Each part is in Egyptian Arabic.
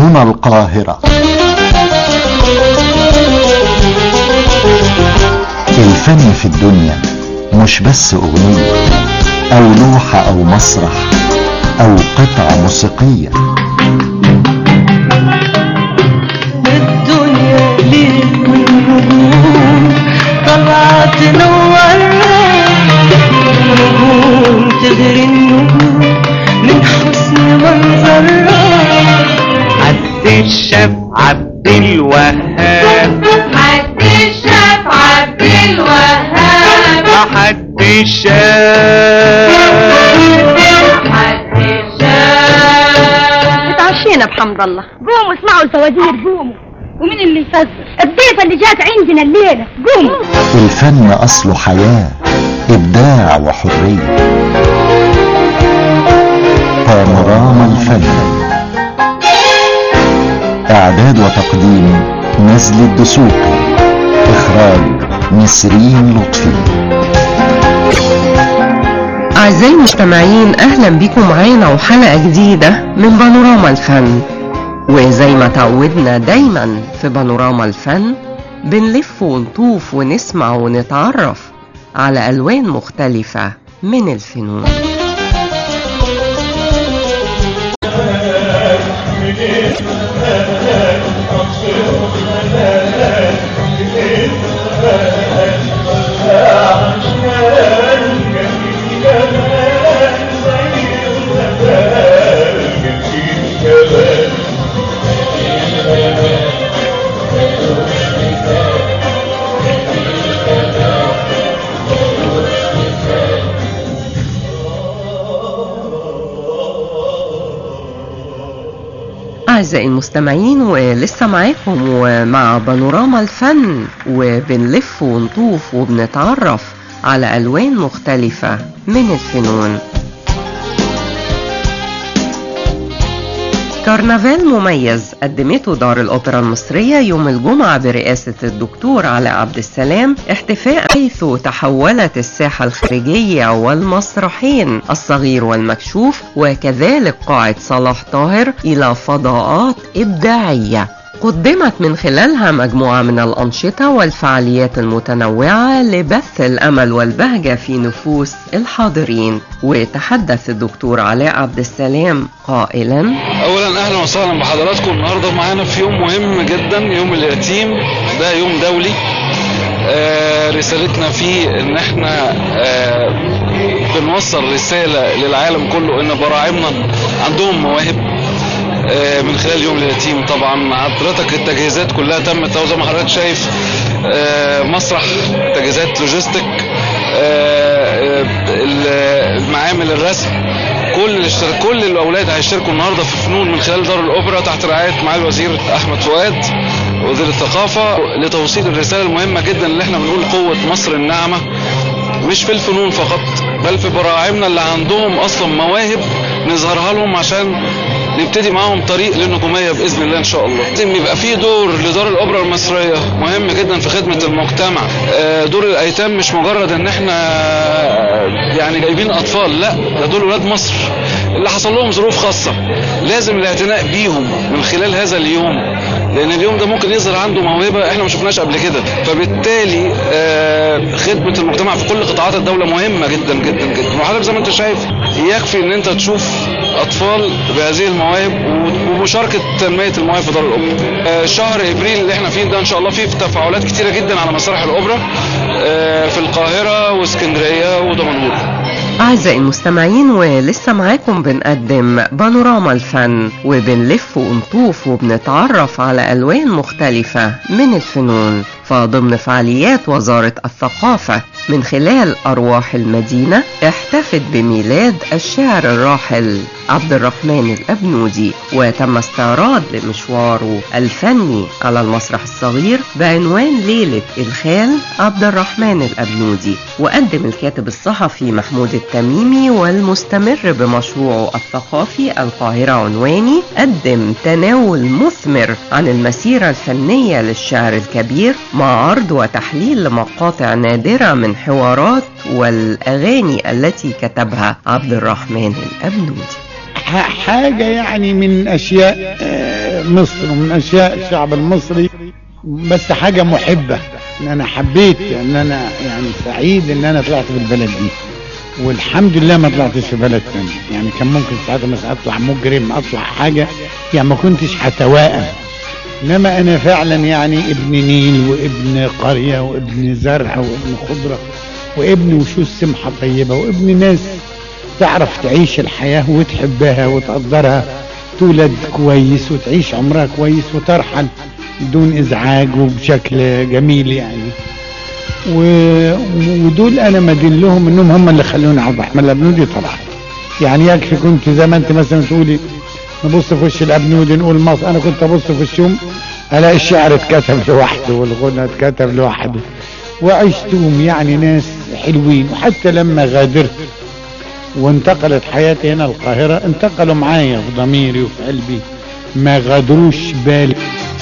هنا القاهرة الفن في الدنيا مش بس أغنية أو لوحة أو مسرح أو قطعة موسيقية الدنيا ليل والنجوم طلعت تنورنا نجوم تغري النجوم من حسن منظرها عبد الشاف عبد الوهاب حد الشاف عبد الوهاب حد الشاف حد الشاف اتعشينا بحمد الله قوموا اسمعوا الفوازير قوموا ومين اللي يفزر الضيفة اللي جات عندنا الليلة قوموا الفن أصله حياة إبداع وحرية بانوراما الفن إعداد وتقديم نزل الدسوقي إخراج نسرين لطفي أعزائي المستمعين أهلا بكم معانا وحلقة جديدة من بانوراما الفن وزي ما تعودنا دايما في بانوراما الفن بنلف ونطوف ونسمع ونتعرف على ألوان مختلفة من الفنون أعزائي المستمعين ولسه معاكم ومع بانوراما الفن وبنلف ونطوف وبنتعرف على ألوان مختلفة من الفنون كرنفال مميز قدمته دار الأوبرا المصرية يوم الجمعة برئاسة الدكتور علاء عبد السلام احتفاء حيث تحولت الساحة الخارجية والمسرحين الصغير والمكشوف وكذلك قاعة صلاح طاهر إلى فضاءات إبداعية قدمت من خلالها مجموعة من الأنشطة والفعاليات المتنوعة لبث الأمل والبهجة في نفوس الحاضرين وتحدث الدكتور علاء عبد السلام قائلا اولا اهلا وسهلا بحضراتكم النهارده معانا في يوم مهم جدا يوم اليتيم ده يوم دولي آه رسالتنا فيه ان احنا آه بنوصل رساله للعالم كله ان براعمنا عندهم مواهب آه من خلال يوم اليتيم طبعا حضرتك التجهيزات كلها تمت أهو زي ما حضرتك شايف آه مسرح تجهيزات لوجيستيك آه المعامل الرسم كل الاشتراك كل الاولاد هيشتركوا النهارده في فنون من خلال دار الاوبرا تحت رعايه معالي الوزير احمد فؤاد وزير الثقافه لتوصيل الرساله المهمه جدا اللي احنا بنقول قوه مصر الناعمه مش في الفنون فقط بل في براعمنا اللي عندهم اصلا مواهب نظهرها لهم عشان نبتدي معاهم طريق للنجومية بإذن الله إن شاء الله لازم يبقى في دور لدار الأوبرا المصرية مهم جدا في خدمة المجتمع دور الأيتام مش مجرد إن إحنا يعني جايبين أطفال لا ده دول ولاد مصر اللي حصل لهم ظروف خاصة لازم الاعتناء بيهم من خلال هذا اليوم لأن اليوم ده ممكن يظهر عنده موهبة إحنا ما شفناش قبل كده فبالتالي خدمة المجتمع في كل قطاعات الدولة مهمة جدا جدا جدا وحضرتك زي ما أنت شايف يكفي إن أنت تشوف أطفال بهذه المواهب ومشاركة تنمية المواهب في دار الأوبرا شهر إبريل اللي احنا فيه ده إن شاء الله فيه تفاعلات كتيرة جدا على مسارح الأوبرا في القاهرة واسكندرية ودمنهور أعزائي المستمعين ولسه معاكم بنقدم بانوراما الفن وبنلف ونطوف وبنتعرف على ألوان مختلفة من الفنون فضمن فعاليات وزارة الثقافة من خلال أرواح المدينة احتفت بميلاد الشاعر الراحل عبد الرحمن الأبنودي وتم استعراض لمشواره الفني على المسرح الصغير بعنوان ليلة الخال عبد الرحمن الأبنودي وقدم الكاتب الصحفي محمود التميمي والمستمر بمشروعه الثقافي القاهرة عنواني قدم تناول مثمر عن المسيرة الفنية للشاعر الكبير مع عرض وتحليل لمقاطع نادرة من حوارات والأغاني التي كتبها عبد الرحمن الأبنودي حاجة يعني من أشياء مصر ومن اشياء الشعب المصري بس حاجة محبة ان انا حبيت ان انا يعني سعيد ان انا طلعت في البلد دي والحمد لله ما طلعتش في بلد ثاني يعني كان ممكن ساعتها مثلا اطلع مجرم اطلع حاجة يعني ما كنتش هتوائم انما انا فعلا يعني ابن نيل وابن قرية وابن زرع وابن خضرة وابن وشوش سمحة طيبة وابن ناس تعرف تعيش الحياة وتحبها وتقدرها تولد كويس وتعيش عمرها كويس وترحل بدون ازعاج وبشكل جميل يعني و... ودول انا مدين لهم انهم هم اللي خلوني عبد الرحمن الابنودي طبعا يعني يكفي كنت زي ما انت مثلا تقولي نبص في وش الابنودي نقول مصر انا كنت ابص في وشهم الاقي الشعر اتكتب لوحده والغنى اتكتب لوحده وعشتهم يعني ناس حلوين وحتى لما غادرت وانتقلت حياتي هنا القاهرة انتقلوا معايا في ضميري وفي قلبي ما غادروش بالي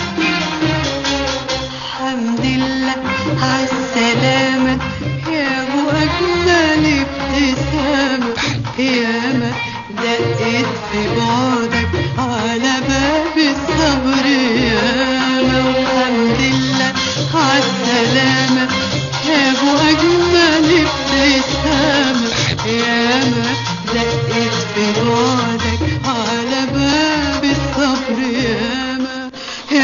الحمد لله عالسلامة يا ابو اجمل ابتسامة ياما دقت في بعدك على باب الصبر ياما والحمد لله عالسلامة يا ابو اجمل ابتسامة ياما دقت في بعدك على باب الصبر ياما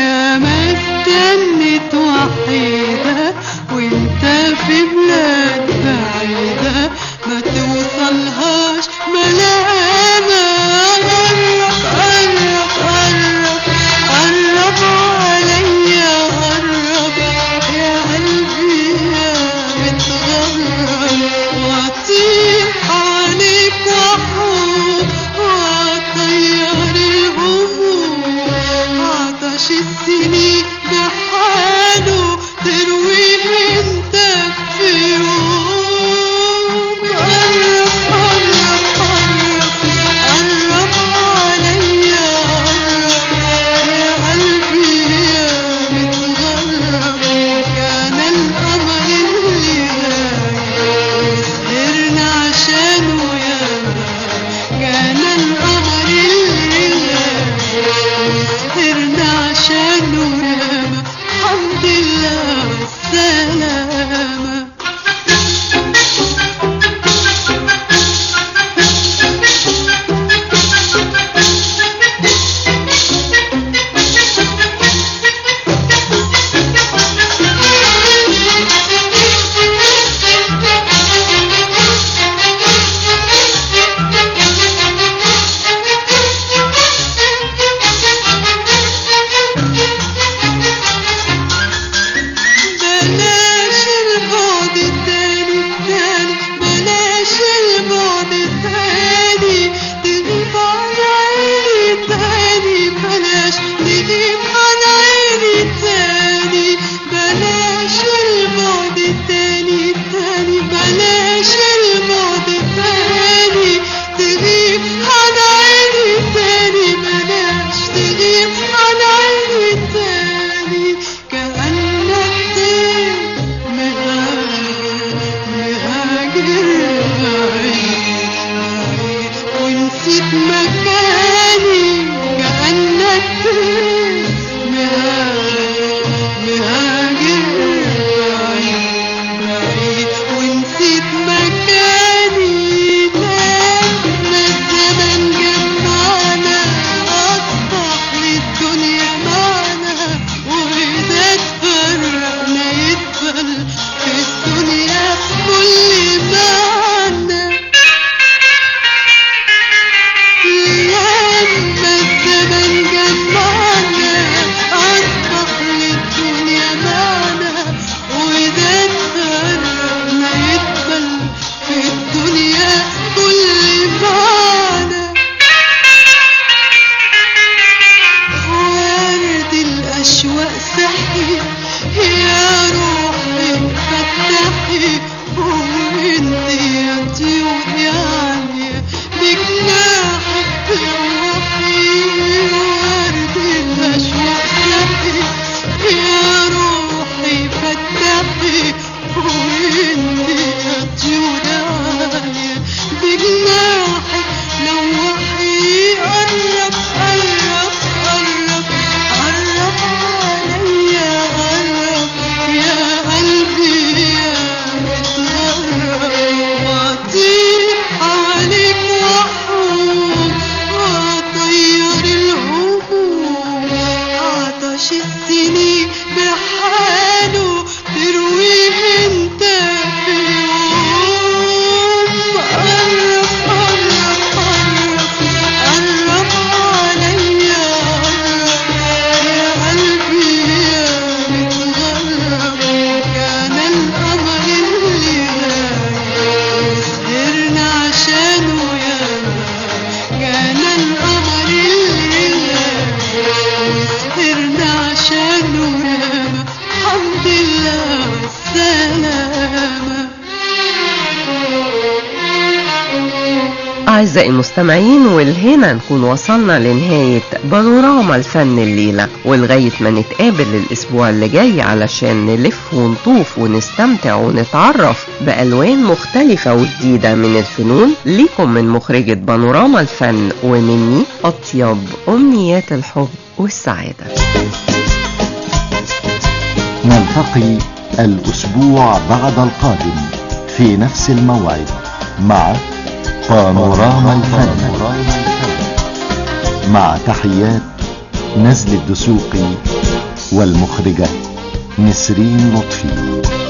أعزائي المستمعين والهنا نكون وصلنا لنهاية بانوراما الفن الليلة ولغاية ما نتقابل الأسبوع اللي جاي علشان نلف ونطوف ونستمتع ونتعرف بألوان مختلفة وجديدة من الفنون ليكم من مخرجة بانوراما الفن ومني أطيب أمنيات الحب والسعادة نلتقي الأسبوع بعد القادم في نفس الموعد مع بانوراما الفن مع تحيات نزل الدسوقي والمخرجة نسرين لطفي